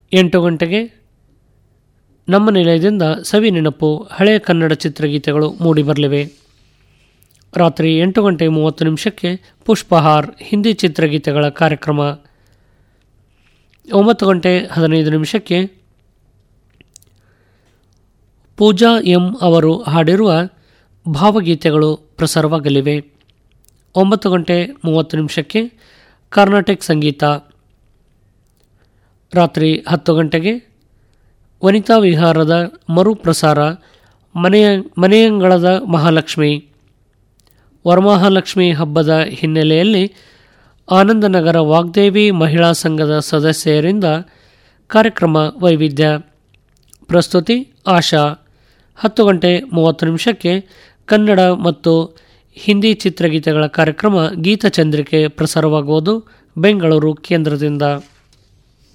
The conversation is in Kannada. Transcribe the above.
ಎಂಟು ಗಂಟೆಗೆ ನಮ್ಮ ನಿಲಯದಿಂದ ಸವಿ ನೆನಪು ಹಳೆಯ ಕನ್ನಡ ಚಿತ್ರಗೀತೆಗಳು ಮೂಡಿಬರಲಿವೆ ರಾತ್ರಿ ಎಂಟು ಗಂಟೆ ಮೂವತ್ತು ನಿಮಿಷಕ್ಕೆ ಪುಷ್ಪಹಾರ್ ಹಿಂದಿ ಚಿತ್ರಗೀತೆಗಳ ಕಾರ್ಯಕ್ರಮ ಒಂಬತ್ತು ಗಂಟೆ ಹದಿನೈದು ನಿಮಿಷಕ್ಕೆ ಪೂಜಾ ಎಂ ಅವರು ಹಾಡಿರುವ ಭಾವಗೀತೆಗಳು ಪ್ರಸಾರವಾಗಲಿವೆ ಒಂಬತ್ತು ಗಂಟೆ ಮೂವತ್ತು ನಿಮಿಷಕ್ಕೆ ಕರ್ನಾಟಕ ಸಂಗೀತ ರಾತ್ರಿ ಹತ್ತು ಗಂಟೆಗೆ ವನಿತಾ ವಿಹಾರದ ಮರುಪ್ರಸಾರ ಮನೆಯ ಮನೆಯಂಗಳದ ಮಹಾಲಕ್ಷ್ಮಿ ವರಮಹಾಲಕ್ಷ್ಮಿ ಹಬ್ಬದ ಹಿನ್ನೆಲೆಯಲ್ಲಿ ಆನಂದನಗರ ವಾಗ್ದೇವಿ ಮಹಿಳಾ ಸಂಘದ ಸದಸ್ಯರಿಂದ ಕಾರ್ಯಕ್ರಮ ವೈವಿಧ್ಯ ಪ್ರಸ್ತುತಿ ಆಶಾ ಹತ್ತು ಗಂಟೆ ಮೂವತ್ತು ನಿಮಿಷಕ್ಕೆ ಕನ್ನಡ ಮತ್ತು ಹಿಂದಿ ಚಿತ್ರಗೀತೆಗಳ ಕಾರ್ಯಕ್ರಮ ಗೀತಚಂದ್ರಿಕೆ ಪ್ರಸಾರವಾಗುವುದು ಬೆಂಗಳೂರು ಕೇಂದ್ರದಿಂದ